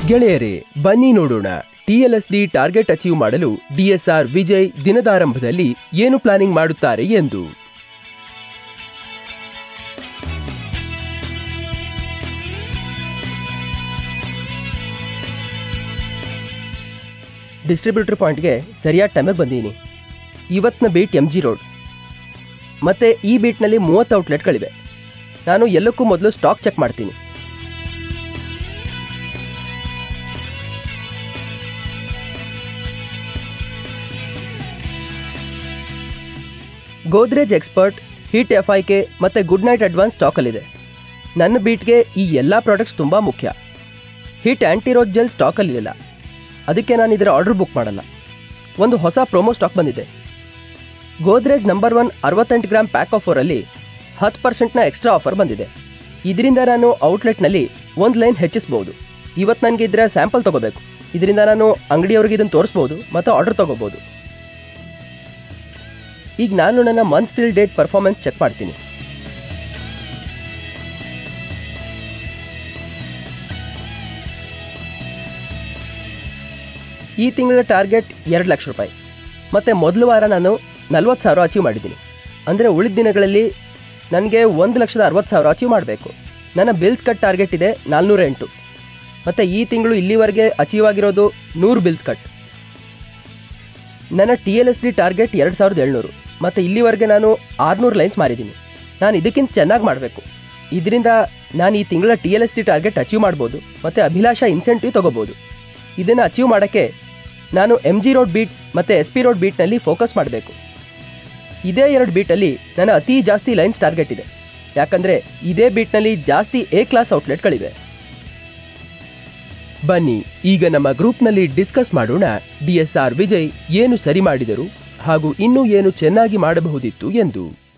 ಗೆಳೆಯರೇ ಬನ್ನಿ ನೋಡೋಣ ಟಿಎಲ್ಎಸ್ಡಿ ಟಾರ್ಗೆಟ್ ಅಚೀವ್ ಮಾಡಲು ಡಿಎಸ್ಆರ್ ವಿಜಯ್ ದಿನದಾರಂಭದಲ್ಲಿ ಏನು ಪ್ಲಾನಿಂಗ್ ಮಾಡುತ್ತಾರೆ ಎಂದು ಡಿಸ್ಟ್ರಿಬ್ಯೂಟರ್ ಪಾಯಿಂಟ್ಗೆ ಸರಿಯಾದ ಟೈಮಿಗೆ ಬಂದೀನಿ ಇವತ್ತಿನ ಬೀಟ್ ಎಂ ಜಿ ರೋಡ್ ಮತ್ತೆ ಈ ಬೀಟ್ನಲ್ಲಿ ಮೂವತ್ತು ಔಟ್ಲೆಟ್ಗಳಿವೆ ನಾನು ಎಲ್ಲಕ್ಕೂ ಮೊದಲು ಸ್ಟಾಕ್ ಚೆಕ್ ಮಾಡ್ತೀನಿ Godrej expert heat F I K ಮತ್ತು ಗುಡ್ ನೈಟ್ ಅಡ್ವಾನ್ಸ್ ಸ್ಟಾಕಲ್ಲಿದೆ ನನ್ನ ಬೀಟ್ಗೆ ಈ ಎಲ್ಲ ಪ್ರಾಡಕ್ಟ್ಸ್ ತುಂಬ ಮುಖ್ಯ ಹೀಟ್ ಆ್ಯಂಟಿರೋಜ್ ಜೆಲ್ ಸ್ಟಾಕಲ್ಲಿಲ್ಲ ಅದಕ್ಕೆ ನಾನು ಇದರ ಆರ್ಡರ್ ಬುಕ್ ಮಾಡಲ್ಲ ಒಂದು ಹೊಸ ಪ್ರೊಮೋ ಸ್ಟಾಕ್ ಬಂದಿದೆ ಗೋದ್ರೇಜ್ ನಂಬರ್ ಒನ್ ಅರವತ್ತೆಂಟು ಗ್ರಾಮ್ ಪ್ಯಾಕ್ ಆಫರಲ್ಲಿ ಹತ್ತು ಪರ್ಸೆಂಟ್ನ ಎಕ್ಸ್ಟ್ರಾ ಆಫರ್ ಬಂದಿದೆ ಇದರಿಂದ ನಾನು ಔಟ್ಲೆಟ್ನಲ್ಲಿ ಒಂದು ಲೈನ್ ಹೆಚ್ಚಿಸ್ಬೋದು ಇವತ್ತು ನನಗೆ ಇದರ ಸ್ಯಾಂಪಲ್ ತಗೋಬೇಕು ಇದರಿಂದ ನಾನು ಅಂಗಡಿಯವ್ರಿಗೆ ಇದನ್ನು ತೋರಿಸ್ಬೋದು ಮತ್ತು ಆರ್ಡರ್ ತಗೋಬೋದು ಈಗ ನಾನು ನನ್ನ month still date performance check ಮಾಡ್ತೀನಿ ಈ ತಿಂಗಳ ಟಾರ್ಗೆಟ್ ಎರಡು ಲಕ್ಷ ರೂಪಾಯಿ ಮತ್ತು ಮೊದಲ ವಾರ ನಾನು ನಲ್ವತ್ತು ಸಾವಿರ ಅಚೀವ್ ಮಾಡಿದ್ದೀನಿ ಅಂದರೆ ಉಳಿದ ದಿನಗಳಲ್ಲಿ ನನಗೆ ಒಂದು ಲಕ್ಷದ ಅರವತ್ತು ಸಾವಿರ ಅಚೀವ್ ಮಾಡಬೇಕು ನನ್ನ ಬಿಲ್ಸ್ ಕಟ್ ಟಾರ್ಗೆಟ್ ಇದೆ ನಾಲ್ನೂರ ಎಂಟು ಮತ್ತು ಈ ತಿಂಗಳು ಇಲ್ಲಿವರೆಗೆ ಅಚೀವ್ ಆಗಿರೋದು ನೂರು ಬಿಲ್ಸ್ ಕಟ್ ನನ್ನ T L S D target ಎರಡು ಸಾವಿರದ ಏಳ್ನೂರು ಮತ್ತು ಇಲ್ಲಿವರೆಗೆ ನಾನು ಆರುನೂರು ಲೈನ್ಸ್ ಮಾರಿದ್ದೀನಿ ನಾನು ಇದಕ್ಕಿಂತ ಚೆನ್ನಾಗಿ ಮಾಡಬೇಕು ಇದರಿಂದ ನಾನು ಈ ತಿಂಗಳ T L S D target achieve ಮಾಡ್ಬೋದು ಮತ್ತು ಅಭಿಲಾಷ ಇನ್ಸೆಂಟಿವ್ ತಗೋಬೋದು ಇದನ್ನು ಅಚೀವ್ ಮಾಡೋಕ್ಕೆ ನಾನು ಎಮ್ ಜಿ ರೋಡ್ ಬೀಟ್ ಮತ್ತು ಎಸ್ ಪಿ ರೋಡ್ ಬೀಟ್ನಲ್ಲಿ ಫೋಕಸ್ ಮಾಡಬೇಕು ಇದೇ ಎರಡು ಬೀಟಲ್ಲಿ ನನ್ನ ಅತಿ ಜಾಸ್ತಿ ಲೈನ್ಸ್ ಟಾರ್ಗೆಟ್ ಇದೆ ಯಾಕಂದರೆ ಇದೇ ಬೀಟ್ನಲ್ಲಿ ಜಾಸ್ತಿ ಎ ಕ್ಲಾಸ್ ಔಟ್ಲೆಟ್ಗಳಿವೆ ಬನ್ನಿ ಈಗ ನಮ್ಮ ಗ್ರೂಪ್ನಲ್ಲಿ ಡಿಸ್ಕಸ್ ಮಾಡೋಣ ಡಿಎಸ್ಆರ್ ವಿಜಯ್ ಏನು ಸರಿ ಮಾಡಿದರು ಹಾಗೂ ಇನ್ನೂ ಏನು ಚೆನ್ನಾಗಿ ಮಾಡಬಹುದಿತ್ತು ಎಂದು